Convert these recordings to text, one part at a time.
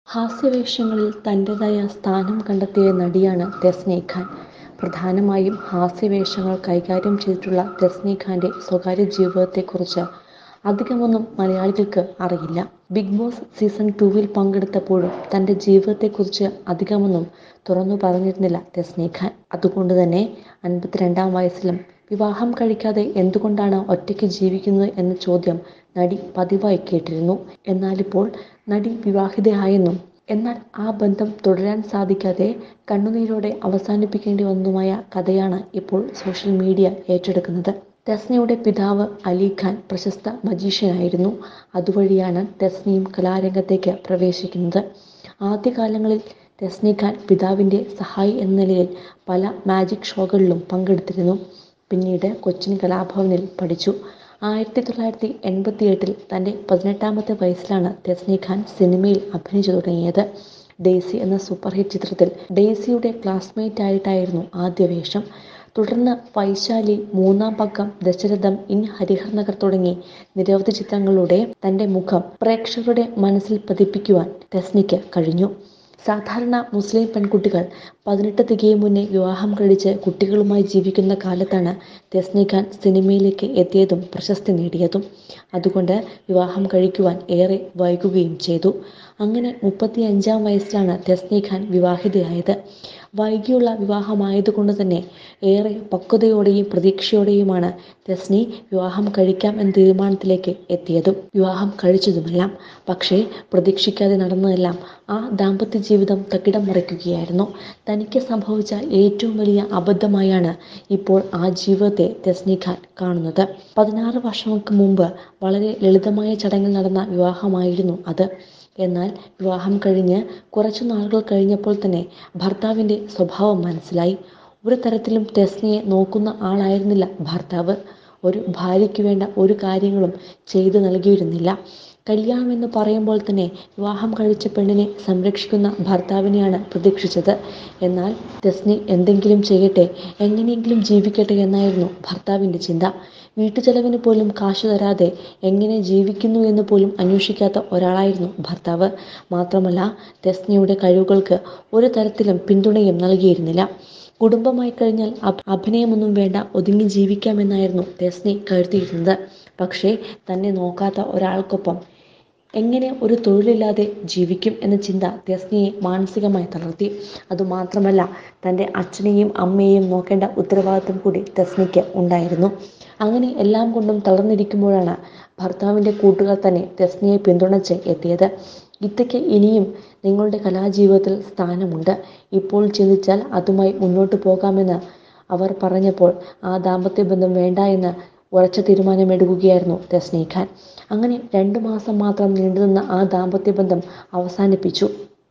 ഹാസ്യവേഷങ്ങളിൽ തന്റേതായ സ്ഥാനം കണ്ടെത്തിയ നടിയാണ് തെസ്നി ഖാൻ. പ്രധാനമായും ഹാസ്യവേഷങ്ങൾ കൈകാര്യം ചെയ്തിട്ടുള്ള തെസ്നി ഖാന്റെ സ്വകാര്യ ജീവിതത്തെക്കുറിച്ച് അധികമൊന്നും മലയാളികൾക്ക് അറിയില്ല. ബിഗ് ബോസ് സീസൺ ടൂവിൽ പങ്കെടുത്തപ്പോഴും തന്റെ ജീവിതത്തെക്കുറിച്ച് അധികമൊന്നും തുറന്നു പറഞ്ഞിരുന്നില്ല തെസ്നി ഖാൻ. അതുകൊണ്ടുതന്നെ അൻപത്തിരണ്ടാം വയസ്സിലും വിവാഹം കഴിക്കാതെ എന്തുകൊണ്ടാണ് ഒറ്റയ്ക്ക് ജീവിക്കുന്നത് എന്ന ചോദ്യം നടി പതിവായി കേട്ടിരുന്നു. എന്നാലിപ്പോൾ നടി വിവാഹിതയായെന്നും എന്നാൽ ആ ബന്ധം തുടരാൻ സാധിക്കാതെ കണ്ണുനീരോടെ അവസാനിപ്പിക്കേണ്ടി വന്നതുമായ കഥയാണ് ഇപ്പോൾ സോഷ്യൽ മീഡിയ ഏറ്റെടുക്കുന്നത്. തെസ്നിയുടെ പിതാവ് അലി ഖാൻ പ്രശസ്ത മജീഷ്യനായിരുന്നു. അതുവഴിയാണ് തെസ്നിയും കലാരംഗത്തേക്ക് പ്രവേശിക്കുന്നത്. ആദ്യകാലങ്ങളിൽ തെസ്നി ഖാൻ പിതാവിന്റെ സഹായി എന്ന നിലയിൽ പല മാജിക് ഷോകളിലും പങ്കെടുത്തിരുന്നു. പിന്നീട് കൊച്ചിൻ കലാഭവനിൽ പഠിച്ചു. ആയിരത്തി തൊള്ളായിരത്തി എൺപത്തിയെട്ടിൽ തന്റെ പതിനെട്ടാമത്തെ വയസ്സിലാണ് തെസ്നി ഖാൻ സിനിമയിൽ അഭിനയിച്ചു തുടങ്ങിയത്. ഡെയ്സി എന്ന സൂപ്പർ ഹിറ്റ് ചിത്രത്തിൽ ഡെയ്സിയുടെ ക്ലാസ്മേറ്റായിട്ടായിരുന്നു ആദ്യ വേഷം. തുടർന്ന് വൈശാലി, മൂന്നാം പക്കം, ദശരഥം, ഇൻ ഹരിഹർ നഗർ തുടങ്ങി നിരവധി ചിത്രങ്ങളിലൂടെ തന്റെ മുഖം പ്രേക്ഷകരുടെ മനസ്സിൽ പതിപ്പിക്കുവാൻ തെസ്നിക്ക് കഴിഞ്ഞു. സാധാരണ മുസ്ലിം പെൺകുട്ടികൾ പതിനെട്ട് തികയും മുന്നേ വിവാഹം കഴിച്ച് കുട്ടികളുമായി ജീവിക്കുന്ന കാലത്താണ് തെസ്നി ഖാൻ സിനിമയിലേക്ക് എത്തിയതും പ്രശസ്തി നേടിയതും. അതുകൊണ്ട് വിവാഹം കഴിക്കുവാൻ ഏറെ വൈകുകയും ചെയ്തു. അങ്ങനെ മുപ്പത്തിയഞ്ചാം വയസ്സിലാണ് തെസ്നി ഖാൻ വിവാഹിതയായത്. വൈകിയുള്ള വിവാഹമായതുകൊണ്ടുതന്നെ ഏറെ പക്വതയോടെയും പ്രതീക്ഷയോടെയുമാണ് തെസ്നി വിവാഹം കഴിക്കാം എന്ന തീരുമാനത്തിലേക്ക് എത്തിയതും വിവാഹം കഴിച്ചതുമെല്ലാം. പക്ഷേ പ്രതീക്ഷിക്കാതെ നടന്നതെല്ലാം ആ ദാമ്പത്യജീവിതം തകിടം മറിക്കുകയായിരുന്നു. തനിക്ക് സംഭവിച്ച ഏറ്റവും വലിയ അബദ്ധമായാണ് ഇപ്പോൾ ആ ജീവിതത്തെ തെസ്നി ഖാൻ കാണുന്നത്. പതിനാറ് വർഷങ്ങൾക്ക് മുമ്പ് വളരെ ലളിതമായ ചടങ്ങിൽ നടന്ന വിവാഹമായിരുന്നു അത്. എന്നാൽ വിവാഹം കഴിഞ്ഞ് കുറച്ചു നാളുകൾ കഴിഞ്ഞപ്പോൾ തന്നെ ഭർത്താവിന്റെ സ്വഭാവം മനസ്സിലായി. ഒരു തരത്തിലും തെസ്നിയെ നോക്കുന്ന ആളായിരുന്നില്ല ഭർത്താവ്. ഒരു ഭാര്യയ്ക്ക് വേണ്ട ഒരു കാര്യങ്ങളും ചെയ്തു നൽകിയിരുന്നില്ല. കല്യാണമെന്ന് പറയുമ്പോൾ തന്നെ വിവാഹം കഴിച്ച പെണ്ണിനെ സംരക്ഷിക്കുന്ന ഭർത്താവിനെയാണ് പ്രതീക്ഷിച്ചത്. എന്നാൽ തെസ്നി എന്തെങ്കിലും ചെയ്യട്ടെ, എങ്ങനെയെങ്കിലും ജീവിക്കട്ടെ എന്നായിരുന്നു ഭർത്താവിന്റെ ചിന്ത. വീട്ടുചെലവിന് പോലും കാശ് തരാതെ എങ്ങനെ ജീവിക്കുന്നു എന്ന് പോലും അന്വേഷിക്കാത്ത ഒരാളായിരുന്നു ഭർത്താവ്. മാത്രമല്ല തെസ്നിയുടെ കഴിവുകൾക്ക് ഒരു തരത്തിലും പിന്തുണയും നൽകിയിരുന്നില്ല. കുടുംബമായിക്കഴിഞ്ഞാൽ അഭിനയമൊന്നും വേണ്ട ഒതുങ്ങി ജീവിക്കാം എന്നായിരുന്നു തെസ്നി കരുതിയിരുന്നത്. പക്ഷേ തന്നെ നോക്കാത്ത ഒരാൾക്കൊപ്പം എങ്ങനെ ഒരു തൊഴിലില്ലാതെ ജീവിക്കും എന്ന ചിന്ത തെസ്നിയെ മാനസികമായി തളർത്തി. അതുമാത്രമല്ല തന്റെ അച്ഛനെയും അമ്മയെയും നോക്കേണ്ട ഉത്തരവാദിത്തം കൂടി തെസ്നിക്ക് ഉണ്ടായിരുന്നു. അങ്ങനെ എല്ലാം കൊണ്ടും തളർന്നിരിക്കുമ്പോഴാണ് ഭർത്താവിന്റെ കൂട്ടുകാർ തന്നെ തെസ്നിയെ പിന്തുണച്ച് എത്തിയത്. ഗീതയ്ക്ക് ഇനിയും നിങ്ങളുടെ കലാജീവിതത്തിൽ സ്ഥാനമുണ്ട്. ഇപ്പോൾ ചിന്തിച്ചാൽ അതുമായി മുന്നോട്ട് പോകാമെന്ന് അവർ പറഞ്ഞപ്പോൾ ആ ദാമ്പത്യബന്ധം വേണ്ട എന്ന് ഉറച്ച തീരുമാനമെടുക്കുകയായിരുന്നു തെസ്നി ഖാൻ. അങ്ങനെ രണ്ടു മാസം മാത്രം നീണ്ടുനിന്ന ആ ദാമ്പത്യബന്ധം അവസാനിപ്പിച്ചു.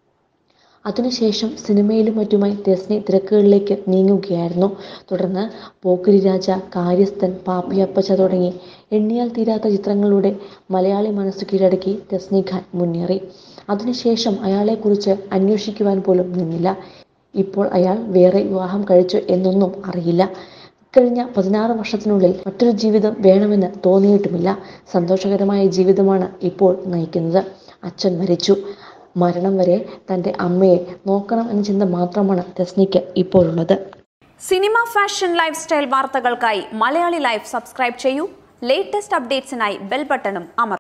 അതിനുശേഷം സിനിമയിലും മറ്റുമായി തെസ്നി തിരക്കുകളിലേക്ക് നീങ്ങുകയായിരുന്നു. തുടർന്ന് പോക്കിരിരാജ, കാര്യസ്ഥൻ, പാപ്പിയപ്പച്ച തുടങ്ങി എണ്ണിയാൽ തീരാത്ത ചിത്രങ്ങളിലൂടെ മലയാളി മനസ്സു കീഴടക്കി തെസ്നി ഖാൻ മുന്നേറി. അതിനുശേഷം അയാളെക്കുറിച്ച് അന്വേഷിക്കുവാൻ പോലും നിന്നില്ല. ഇപ്പോൾ അയാൾ വേറെ വിവാഹം കഴിച്ചോ എന്നൊന്നും അറിയില്ല. ഇക്കഴിഞ്ഞ പതിനാറ് വർഷത്തിനുള്ളിൽ മറ്റൊരു ജീവിതം വേണമെന്ന് തോന്നിയിട്ടുമില്ല. സന്തോഷകരമായ ജീവിതമാണ് ഇപ്പോൾ നയിക്കുന്നത്. അച്ഛൻ മരിച്ചു. മരണം വരെ തന്റെ അമ്മയെ നോക്കണം എന്ന ചിന്ത മാത്രമാണ് തെസ്നിക്ക് ഇപ്പോഴുള്ളത്. സിനിമ, ഫാഷൻ, ലൈഫ് സ്റ്റൈൽ വാർത്തകൾക്കായി മലയാളി ലൈഫ് സബ്സ്ക്രൈബ് ചെയ്യൂ ലേറ്റസ്റ്റ് അപ്ഡേറ്റ്സിനായി ബെൽ ബട്ടണും അമർത്തുക